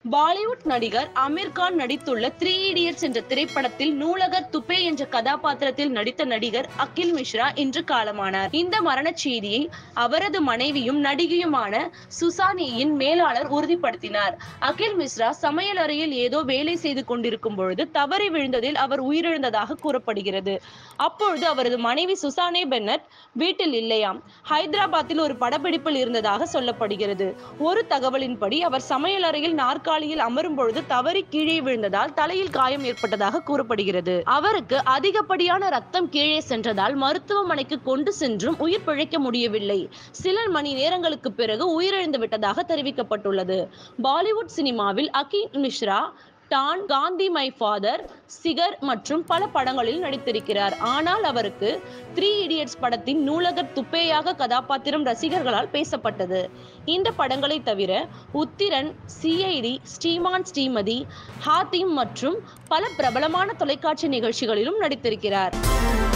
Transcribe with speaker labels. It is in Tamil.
Speaker 1: பாலிவுட் நடிகர் அமீர் கான் நடித்துள்ள த்ரீ இடியட்ஸ் என்ற திரைப்படத்தில் நூலகர் துபே என்ற கதாபாத்திரத்தில் நடித்த நடிகர் அகில் மிஸ்ரா இன்று காலமானார் இந்த மரணச் செய்தியை அவரது மனைவியும் நடிகையுமான சுசானியின் மேலாளர் உறுதிப்படுத்தினார் அகில் மிஸ்ரா சமையல் அறையில் ஏதோ வேலை செய்து கொண்டிருக்கும் பொழுது தவறி விழுந்ததில் அவர் உயிரிழந்ததாக கூறப்படுகிறது அப்பொழுது அவரது மனைவி சுசானே பென்னட் வீட்டில் இல்லையாம் ஹைதராபாத்தில் ஒரு படப்பிடிப்பில் இருந்ததாக சொல்லப்படுகிறது ஒரு தகவலின்படி அவர் சமையல் அறையில் நாற்காலியில் அமரும் பொழுது தவறி கீழே விழுந்ததால் தலையில் காயம் ஏற்பட்டதாக கூறப்படுகிறது அவருக்கு அதிகப்படியான ரத்தம் கீழே சென்றதால் மருத்துவமனைக்கு கொண்டு சென்றும் உயிர் பிழைக்க முடியவில்லை சில மணி நேரங்களுக்கு பிறகு உயிரிழந்து விட்டதாக தெரிவிக்கப்பட்டுள்ளது பாலிவுட் சினிமாவில் Akhil Mishra Don Gandhi my father Shikhar மற்றும் பல படங்களில் நடித்திருக்கிறார் ஆனால் அவருக்கு த்ரீ இடியட்ஸ் படத்தின் நூலகர் துப்பேயாக கதாபாத்திரம் ரசிகர்களால் பேசப்பட்டது இந்த படங்களை தவிர உத்திரன் சிஐடி ஸ்ரீமான் ஸ்ரீமதி ஹாத்திம் மற்றும் பல பிரபலமான தொலைக்காட்சி நிகழ்ச்சிகளிலும் நடித்திருக்கிறார்